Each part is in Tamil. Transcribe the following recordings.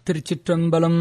திருச்சிற்றம்பலம்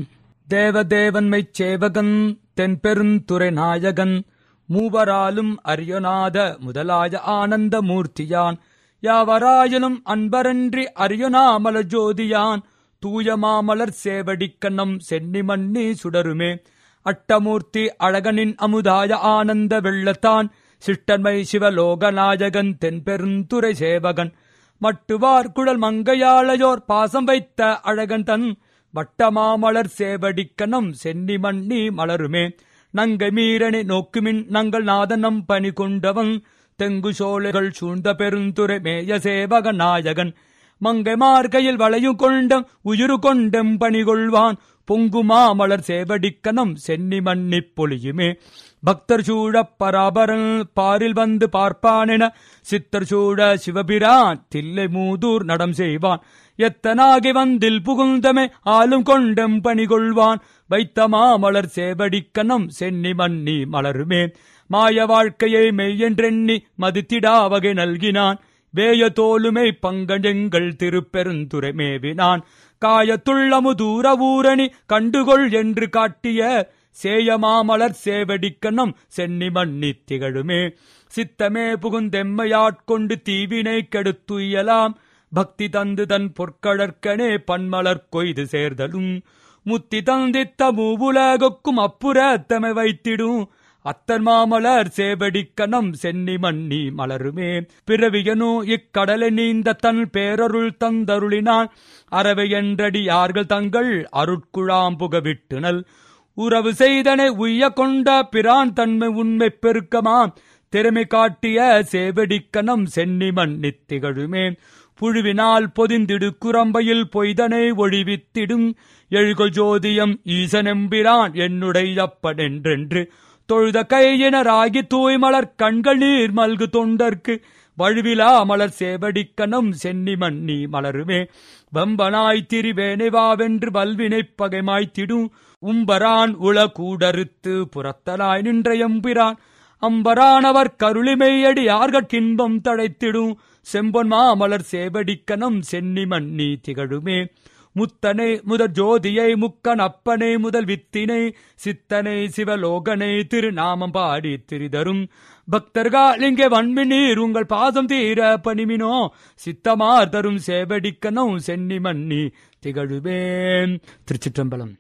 தேவதேவன்மை சேவகன் தென்பெருந்துறை நாயகன் மூவராலும் அரியநாத முதலாய ஆனந்த மூர்த்தியான் யாவராயினும் அன்பரன்றி அரியனாமல ஜோதியான் தூய மாமலர் சேவடிக்கண்ணம் சென்னி மன்னி சுடருமே அட்டமூர்த்தி அழகனின் அமுதாய ஆனந்த வெள்ளத்தான் சிட்டன்மை சிவலோகநாயகன் தென்பெருந்துறை சேவகன் மட்டுவார் குழல் மங்கையாளையோர் பாசம் வைத்த அழகன் தன் வட்டமாமலர் சேவடிக்கணம் சென்னி மண்ணி மலருமே நங்கை மீறனை நோக்குமின் நங்கள் நாதனம் பணி கொண்டவன் தெங்கு சோலைகள் சூழ்ந்த பெருந்துரை மேய சேவக நாயகன் மங்கை மார்கையில் வளையும் கொண்டம் உயிரு கொண்டம் பணி கொள்வான் பொங்குமா மலர் சேவடிக்கணம் சென்னி மன்னிப் பொழியுமே பக்தர் சூழப் பராபரன் பாரில் வந்து பார்ப்பானென சித்தர் சூழ சிவபிரான் தில்லை மூதூர் நடம் செய்வான் எத்தனாகி வந்தில் புகுந்தமே ஆளும் கொண்டம் பணி கொள்வான் வைத்த மாமலர் சேவடிக்கணம் சென்னி மன்னி மலருமே மாய வாழ்க்கையை மெய்யென்றெண்ணி மதித்திடா வகை நல்கினான் வேய தோலுமை பங்கஜங்கள் திருப்பெருந்துரை மேவினான் காயத்துள்ளமு தூர ஊரணி கண்டுகொள் என்று காட்டிய சேயமாமலர் சேவடிக்கணம் சென்னி மன்னி திகழுமே சித்தமே புகுந்தெம்மையாட்கொண்டு தீவினை கெடுத்துயலாம் பக்தி தந்து தன் பொற்கழற்கனே பன்மலர் கொய்து சேர்தலும் முத்தி தந்தித்த மூவுலகுக்கும் அப்புறத்தமை வைத்திடும் அத்தன் மாமலர் சேவடிக்கணம் சென்னி மன்னி மலருமே பிறவியனு இக்கடலை நீந்த தன் பேரருள் தந்தருளினான் அறவை என்றடி யார்கள் தங்கள் அருட்குழாம் புகவிட்டுனல் உறவு செய்தனை உய்ய கொண்ட பிரான் தன்மை உண்மை பெருக்கமாம் திறமை காட்டிய சேவடிக்கணம் சென்னி மன்னி திகழுமே புழுவினால் பொதிந்திடு குரம்பையில் பொய்தனை ஒழிவித்திடும் எழுகொள் ஜோதியம் ஈசனெம்பிரான் என்னுடைய அப்பனென்றென்று தொழுத கையினராகி தூய்மலர் கண்கள் நீர் மல்கு தொண்டர்க்கு வழுவிலா மலர் சேவடிக்கணம் சென்னி மன்னி மலருமே வம்பனாய் திரிவேனைவாவென்று வல்வினைப் பகைமாய்த்திடும் உம்பரான் உள கூடறுத்து புறத்தலாய் நின்ற எம்பிரான் அம்பரானவர் கருளிமையடி யார்கட்கின்பம் தழைத்திடும் செம்பொன் மாமலர் சேவடிக்கணம் சென்னி மன்னி திகழுமே முத்தனை முதல் ஜோதியை முக்கன் அப்பனை முதல் வித்தினை சித்தனை சிவலோகனை திருநாமம் பாடி திரிதரும் பக்தர்கள் இங்கே வன்மினீர் உங்கள் பாதம் தீர பணிமினோ சித்தமார் தரும் சேவடிக்கணும் சென்னி மன்னி திகழுவேன் திருச்சிற்றம்பலம்